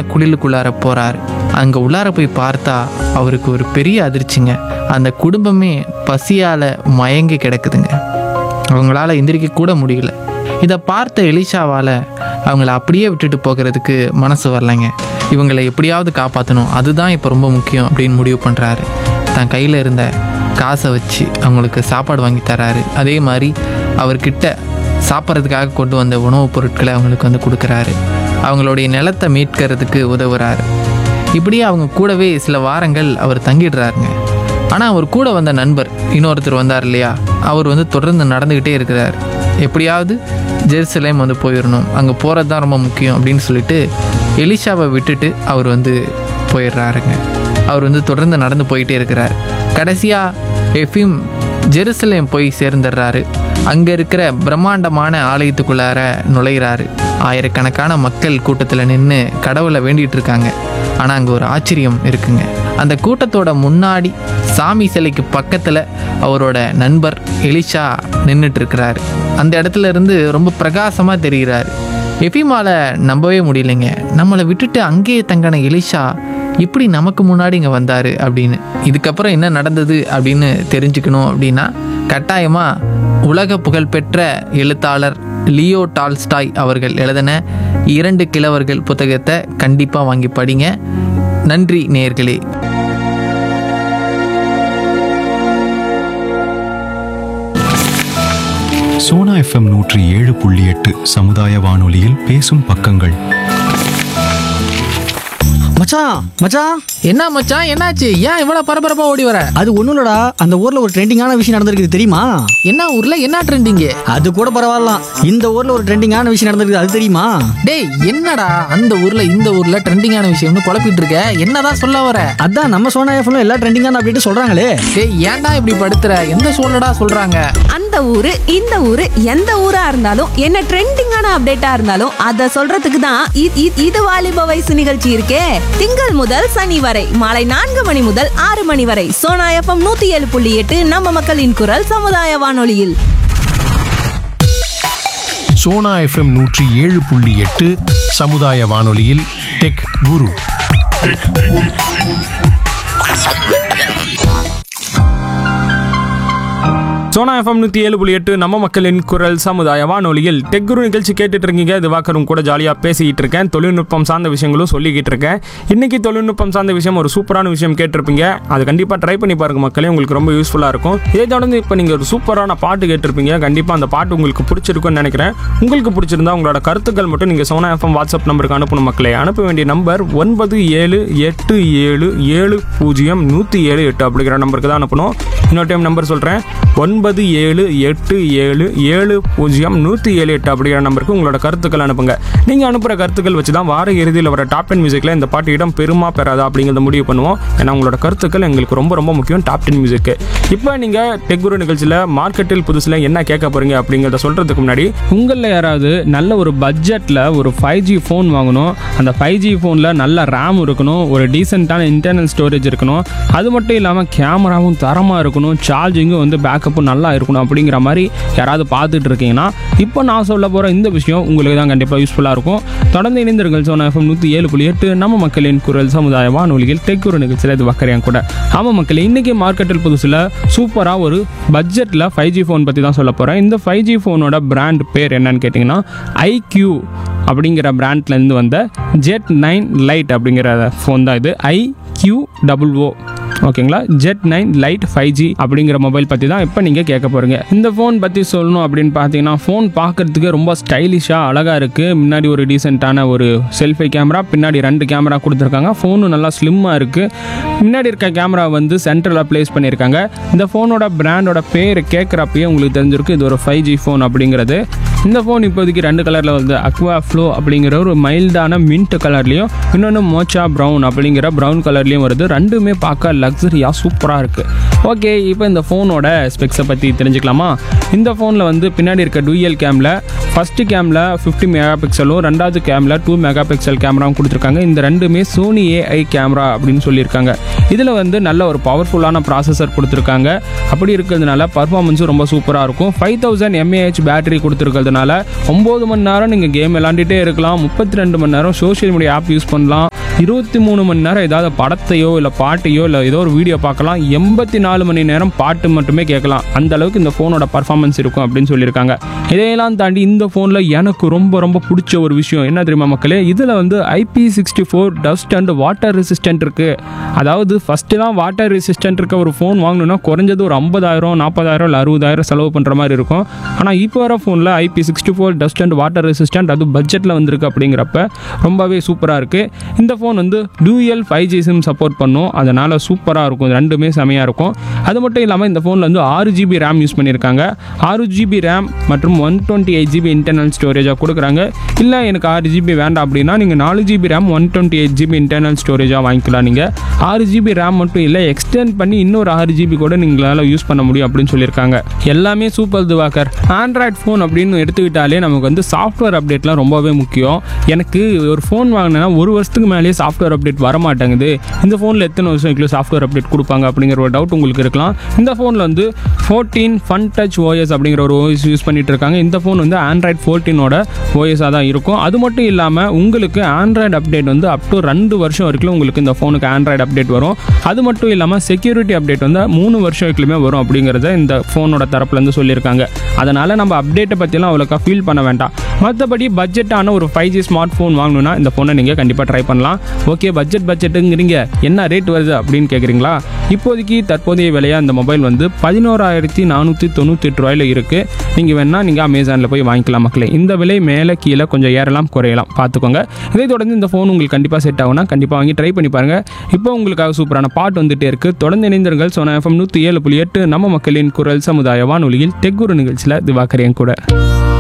குளிலுக்குள்ளார போகிறாரு அங்கே உள்ளார போய் பார்த்தா அவருக்கு ஒரு பெரிய அதிர்ச்சிங்க அந்த குடும்பமே பசியால் மயங்கி கிடக்குதுங்க அவங்களால எந்திரிக்க கூட முடியல இதை பார்த்த எலிஷாவால் அவங்கள அப்படியே விட்டுட்டு போகிறதுக்கு மனசு வரலைங்க இவங்களை எப்படியாவது காப்பாற்றணும் அதுதான் இப்போ ரொம்ப முக்கியம் அப்படின்னு முடிவு பண்ணுறாரு தன் கையில் இருந்த காசை வச்சு அவங்களுக்கு சாப்பாடு வாங்கி தராரு அதே மாதிரி அவர்கிட்ட சாப்பிட்றதுக்காக கொண்டு வந்த உணவுப் பொருட்களை அவங்களுக்கு வந்து கொடுக்குறாரு அவங்களுடைய நிலத்தை மீட்கிறதுக்கு உதவுறாரு இப்படியே அவங்க கூடவே சில வாரங்கள் அவர் தங்கிடுறாருங்க ஆனால் அவர் கூட வந்த நண்பர் இன்னொருத்தர் வந்தார் இல்லையா அவர் வந்து தொடர்ந்து நடந்துக்கிட்டே இருக்கிறார் எப்படியாவது ஜெருசலேம் வந்து போயிடணும் அங்கே போகிறது தான் ரொம்ப முக்கியம் அப்படின்னு சொல்லிட்டு எலிஷாவை விட்டுட்டு அவர் வந்து போயிடுறாருங்க அவர் வந்து தொடர்ந்து நடந்து போயிட்டே இருக்கிறார் கடைசியாக எஃபிம் ஜெருசலேம் போய் சேர்ந்துடுறாரு அங்கே இருக்கிற பிரம்மாண்டமான ஆலயத்துக்குள்ளார நுழையிறாரு ஆயிரக்கணக்கான மக்கள் கூட்டத்தில் நின்று கடவுளை வேண்டிட்டு இருக்காங்க ஆனால் அங்கே ஒரு ஆச்சரியம் இருக்குங்க அந்த கூட்டத்தோட முன்னாடி சாமி சிலைக்கு பக்கத்தில் அவரோட நண்பர் எலிஷா நின்றுட்டு இருக்கிறாரு அந்த இடத்துல இருந்து ரொம்ப பிரகாசமாக தெரிகிறாரு எஃபிமால நம்பவே முடியலைங்க நம்மளை விட்டுட்டு அங்கேயே தங்கின எலிஷா இப்படி நமக்கு முன்னாடி இங்கே வந்தார் அப்படின்னு இதுக்கப்புறம் என்ன நடந்தது அப்படின்னு தெரிஞ்சுக்கணும் அப்படின்னா கட்டாயமாக உலக புகழ்பெற்ற எழுத்தாளர் லியோ டால்ஸ்டாய் அவர்கள் எழுதின இரண்டு கிழவர்கள் புத்தகத்தை கண்டிப்பாக வாங்கி படிங்க நன்றி நேயர்களே சோனா எஃப்எம் நூற்றி ஏழு புள்ளி எட்டு சமுதாய வானொலியில் பேசும் பக்கங்கள் மச்சான் மச்சான் என்ன மச்சான் என்னாச்சு ஏன் இவ்வளோ பரபரப்பாக ஓடி வர அது ஒண்ணும் இல்லடா அந்த ஊர்ல ஒரு ட்ரெண்டிங்கான விஷயம் நடந்திருக்குது தெரியுமா என்ன ஊரில் என்ன ட்ரெண்டிங்கு அது கூட பரவாயில்ல இந்த ஊர்ல ஒரு ட்ரெண்டிங்கான விஷயம் நடந்திருக்குது அது தெரியுமா டேய் என்னடா அந்த ஊரில் இந்த ஊரில் ட்ரெண்டிங்கான விஷயம்னு குழப்பிட்டு இருக்க என்னதான் சொல்ல வர அதான் நம்ம சோனா எஃப்எம்ல எல்லா ட்ரெண்டிங்கான அப்படின்ட்டு சொல்றாங்களே டேய் ஏன்டா இப்படி படுத்துற எந்த சூழலடா சொல்கிறாங்க அந்த ஊரு இந்த ஊரு எந்த ஊரா இருந்தாலும் என்ன ட்ரெண்டிங்கான அப்டேட்டா இருந்தாலும் அத சொல்றதுக்கு தான் இ- இ- இது வாலிப வயசு நிகழ்ச்சி இருக்கே திங்கள் முதல் சனி வரை மாலை நான்கு மணி முதல் ஆறு மணி வரை சோனா எஃப்எம் நூத்தி ஏழு புள்ளி எட்டு நம்ம மக்களின் குரல் சமுதாய வானொலியில் சோனா எஃப்எம் நூற்றி ஏழு புள்ளி எட்டு சமுதாய வானொலியில் டெக் குரு சோனா எஃப்எம் நூற்றி ஏழு புள்ளி எட்டு நம்ம மக்களின் குரல் சமுதாய வானொலியில் டெக் குரு நிகழ்ச்சி கேட்டுட்டு இருக்கீங்க இது வாக்கரும் கூட ஜாலியாக பேசிக்கிட்டு இருக்கேன் தொழில்நுட்பம் சார்ந்த விஷயங்களும் சொல்லிக்கிட்டு இருக்கேன் இன்னைக்கு தொழில்நுட்பம் சார்ந்த விஷயம் ஒரு சூப்பரான விஷயம் கேட்டிருப்பீங்க அது கண்டிப்பாக ட்ரை பண்ணி பாருங்க மக்களே உங்களுக்கு ரொம்ப யூஸ்ஃபுல்லாக இருக்கும் இதை தொடர்ந்து இப்போ நீங்கள் ஒரு சூப்பரான பாட்டு கேட்டிருப்பீங்க கண்டிப்பாக அந்த பாட்டு உங்களுக்கு பிடிச்சிருக்கும்னு நினைக்கிறேன் உங்களுக்கு பிடிச்சிருந்தா உங்களோட கருத்துக்கள் மட்டும் நீங்கள் சோனா எஃப்எம் வாட்ஸ்அப் நம்பருக்கு அனுப்பணும் மக்களே அனுப்ப வேண்டிய நம்பர் ஒன்பது ஏழு எட்டு ஏழு ஏழு பூஜ்ஜியம் நூற்றி ஏழு எட்டு அப்படிங்கிற நம்பருக்கு தான் அனுப்பணும் இன்னொரு டைம் நம்பர் சொல்கிறேன் ஒன்பது ஏழு எட்டு ஏழு ஏழு பூஜ்ஜியம் நூற்றி ஏழு எட்டு அப்படிங்கிற நம்பருக்கு உங்களோட கருத்துக்கள் அனுப்புங்க நீங்கள் அனுப்புகிற கருத்துக்கள் வச்சு தான் வார இறுதியில் வர டாப் டென் மியூசிக்கில் இந்த பாட்டு இடம் பெருமா பெறாதா அப்படிங்கிறத முடிவு பண்ணுவோம் ஏன்னா உங்களோட கருத்துக்கள் எங்களுக்கு ரொம்ப ரொம்ப முக்கியம் டாப் டென் மியூசிக்கு இப்போ நீங்கள் டெக்குரு நிகழ்ச்சியில் மார்க்கெட்டில் புதுசில் என்ன கேட்க போகிறீங்க அப்படிங்கிறத சொல்கிறதுக்கு முன்னாடி உங்களில் யாராவது நல்ல ஒரு பட்ஜெட்டில் ஒரு ஃபைவ் ஜி ஃபோன் வாங்கணும் அந்த ஃபைவ் ஜி ஃபோனில் நல்ல ரேம் இருக்கணும் ஒரு டீசெண்டான இன்டர்னல் ஸ்டோரேஜ் இருக்கணும் அது மட்டும் இல்லாமல் கேமராவும் தரமாக இருக்கணும் சார்ஜிங்கும் வந்து பேக்கப்பும் நல்லா இருக்கணும் அப்படிங்கிற மாதிரி யாராவது பார்த்துட்டு இருக்கீங்கன்னா இப்போ நான் சொல்ல போகிற இந்த விஷயம் உங்களுக்கு தான் கண்டிப்பாக யூஸ்ஃபுல்லாக இருக்கும் தொடர்ந்து இணைந்திருங்கள் சோனா எஃப்எம் நூற்றி ஏழு புள்ளி எட்டு நம்ம மக்களின் குரல் சமுதாய வானொலியில் டெக் ஒரு நிகழ்ச்சியில் இது வக்கறையான் கூட ஆமாம் மக்களே இன்றைக்கி மார்க்கெட்டில் புதுசில் சூப்பராக ஒரு பட்ஜெட்டில் ஃபைவ் ஜி ஃபோன் பற்றி தான் சொல்ல போகிறேன் இந்த ஃபைவ் ஜி ஃபோனோட பிராண்ட் பேர் என்னன்னு கேட்டிங்கன்னா ஐக்யூ அப்படிங்கிற பிராண்ட்லேருந்து வந்த ஜெட் நைன் லைட் அப்படிங்கிற ஃபோன் தான் இது ஐக்யூ டபுள் ஓ ஓகேங்களா Z nine lite five G அப்படிங்கிற மொபைல் பற்றி தான் இப்போ நீங்கள் கேட்க போகிறீங்க இந்த ஃபோன் பற்றி சொல்லணும் அப்படின்னு பார்த்தீங்கன்னா ஃபோன் பார்க்குறதுக்கு ரொம்ப ஸ்டைலிஷாக அழகாக இருக்குது முன்னாடி ஒரு டீசெண்டான ஒரு செல்ஃபி கேமரா பின்னாடி ரெண்டு கேமரா கொடுத்துருக்காங்க ஃபோனும் நல்லா ஸ்லிம்மாக இருக்குது முன்னாடி இருக்க கேமரா வந்து சென்டரில் ப்ளேஸ் பண்ணியிருக்காங்க இந்த ஃபோனோட பிராண்டோட பேர் கேட்குறப்பயே உங்களுக்கு தெரிஞ்சிருக்கு இது ஒரு ஃபைவ் ஜி ஃபோன் அப்படிங்கிறது இந்த ஃபோன் இப்போதைக்கு ரெண்டு கலரில் வருது அக்வா ஃப்ளோ அப்படிங்கிற ஒரு மைல்டான மின்ட் கலர்லேயும் இன்னொன்று மோச்சா ப்ரௌன் அப்படிங்கிற ப்ரௌன் கலர்லேயும் வருது ரெண்டுமே பார்க்க லக்ஸரியாக சூப்பராக இருக்குது ஓகே இப்போ இந்த ஃபோனோட ஸ்பெக்ஸை பற்றி தெரிஞ்சுக்கலாமா இந்த ஃபோனில் வந்து பின்னாடி இருக்க டூயல் கேமில் ஃபஸ்ட்டு கேமில் ஃபிஃப்டி மெகா பிக்சலும் ரெண்டாவது கேமில் டூ மெகா பிக்சல் கேமராவும் கொடுத்துருக்காங்க இந்த ரெண்டுமே சோனி ஏஐ கேமரா அப்படின்னு சொல்லியிருக்காங்க இதில் வந்து நல்ல ஒரு பவர்ஃபுல்லான ப்ராசஸர் கொடுத்துருக்காங்க அப்படி இருக்கிறதுனால பர்ஃபார்மன்ஸும் ரொம்ப சூப்பராக இருக்கும் ஃபைவ் தௌசண்ட் எம்ஏஹெச் பேட்டரி கொடுத்துருக்கிறதுனால ஒம்பது மணி நேரம் நீங்கள் கேம் விளாண்டுட்டே இருக்கலாம் முப்பத்தி ரெண்டு மணி நேரம் சோஷியல் மீடியா ஆப் யூஸ் பண்ணலாம் இருபத்தி மூணு மணி நேரம் ஏதாவது படத்தையோ இல்லை பாட்டையோ இல்லை ஏதோ ஒரு வீடியோ பார்க்கலாம் எண்பத்தி நாலு மணி நேரம் பாட்டு மட்டுமே கேட்கலாம் அந்த அளவுக்கு இந்த ஃபோனோட பர்ஃபார்மன்ஸ் இருக்கும் அப்படின்னு சொல்லியிருக்காங்க இதையெல்லாம் தாண்டி இந்த ஃபோனில் எனக்கு ரொம்ப ரொம்ப பிடிச்ச ஒரு விஷயம் என்ன தெரியுமா மக்களே இதில் வந்து IP sixty four dust and water resistant இருக்குது அதாவது ஃபஸ்ட்டுலாம் வாட்டர் ரெசிஸ்டன்ட் இருக்க ஒரு ஃபோன் வாங்கணும்னா குறைஞ்சது ஒரு ஐம்பதாயிரம் நாற்பதாயிரம் இல்லை அறுபதாயிரம் செலவு பண்ணுற மாதிரி இருக்கும் ஆனால் இப்போ வர ஃபோனில் IP sixty four dust and water resistant அது பட்ஜெட்டில் வந்திருக்கு அப்படிங்கிறப்ப ரொம்பவே சூப்பராக இருக்குது இந்த ஃபோன் வந்து dual five G SIM support பண்ணும் அதனால் சூப்பராக இருக்கும் இது ரெண்டுமே செமையாக இருக்கும் அது மட்டும் இல்லாமல் இந்த ஃபோனில் வந்து ஆறு ஜிபி ரேம் யூஸ் பண்ணியிருக்காங்க ஆறு ஜிபி ரேம் மற்றும் one twenty eight GB internal ஸ்டோரேஜாக கொடுக்குறாங்க இல்லை எனக்கு ஆறு ஜிபி வேண்டாம் அப்படின்னா நீங்கள் நாலு GB RAM one twenty eight GB internal ஸ்டோரேஜாக வாங்கிக்கலாம் நீங்கள் ஆறு ஜிபி ரேம் மட்டும் இல்லை எக்ஸ்டெண்ட் பண்ணி இன்னொரு ஆறு ஜிபி கூட நீங்களால் யூஸ் பண்ண முடியும் அப்படின்னு சொல்லியிருக்காங்க எல்லாமே சூப்பர் திவாகர் ஆண்ட்ராய்ட் ஃபோன் அப்படின்னு எடுத்துக்கிட்டாலே நமக்கு வந்து சாஃப்ட்வேர் அப்டேட்லாம் ரொம்பவே முக்கியம் எனக்கு ஒரு ஃபோன் வாங்கினேன்னா ஒரு வருஷத்துக்கு மேலேயே சாஃப்ட்வேர் அப்டேட் வர மாட்டேங்குது இந்த ஃபோனில் எத்தனை வருஷம் வரைக்கும் சாஃப்ட்வேர் அப்டேட் கொடுப்பாங்க அப்படிங்கிற ஒரு டவுட் உங்களுக்கு இருக்கலாம் இந்த ஃபோனில் வந்து ஃபோர்டீன் ஃபன் டச் ஓஎஸ் அப்படிங்கிற ஒரு ஓஎஸ் யூஸ் பண்ணிட்டு இருக்காங்க இந்த ஃபோன் வந்து ஆண்ட்ராய்ட் ஃபோர்டீனோட ஓஎஸாக தான் இருக்கும் அது மட்டும் இல்லாமல் உங்களுக்கு ஆண்ட்ராய்டு அப்டேட் வந்து அப் டு ரெண்டு வருஷம் வரைக்கும் உங்களுக்கு இந்த ஃபோனுக்கு ஆண்ட்ராய்டு அப்டேட் வரும் அது மட்டும் இல்லாமல் செக்யூரிட்டி அப்டேட் வந்து மூணு வருஷம் வரைக்குமே வரும் அப்படிங்கிறத இந்த ஃபோனோட தரப்புலேருந்து சொல்லியிருக்காங்க அதனால் நம்ம அப்டேட்டை பற்றிலாம் அவ்வளோக்கா ஃபீல் பண்ண வேண்டாம் மற்றபடி பட்ஜெட்டான ஒரு ஃபைவ் ஜி ஸ்மார்ட் ஃபோன் வாங்கணும்னா இந்த ஃபோனை நீங்கள் கண்டிப்பாக ட்ரை பண்ணலாம் ஓகே பட்ஜெட் பட்ஜெட்டுங்கிறீங்க என்ன ரேட் வருது அப்படின்னு கேட்குறீங்களா இப்போதைக்கு தற்போதைய விலையாக இந்த மொபைல் வந்து பதினோராயிரத்தி நானூற்றி தொண்ணூற்றி எட்டு ரூபாயில் இருக்குது நீங்கள் வேணால் நீங்கள் அமேசானில் போய் வாங்கிக்கலாம் மக்களே இந்த விலை மேலே கீழே கொஞ்சம் ஏறலாம் குறையலாம் பார்த்துக்கோங்க இதை தொடர்ந்து இந்த ஃபோன் உங்களுக்கு கண்டிப்பாக செட் ஆகும்னா கண்டிப்பாக வாங்கி ட்ரை பண்ணி பாருங்கள் இப்போ உங்களுக்காக சூப்பரான பாட்டு வந்துட்டே இருக்குது தொடர்ந்து இணைந்தர்கள் சோனா எஃப்எம் நூற்றி ஏழு புள்ளி எட்டு நம்ம மக்களின் குரல் சமுதாய வானொலியில் டெக்குரு நிகழ்ச்சியில் திவாகர் என் கூட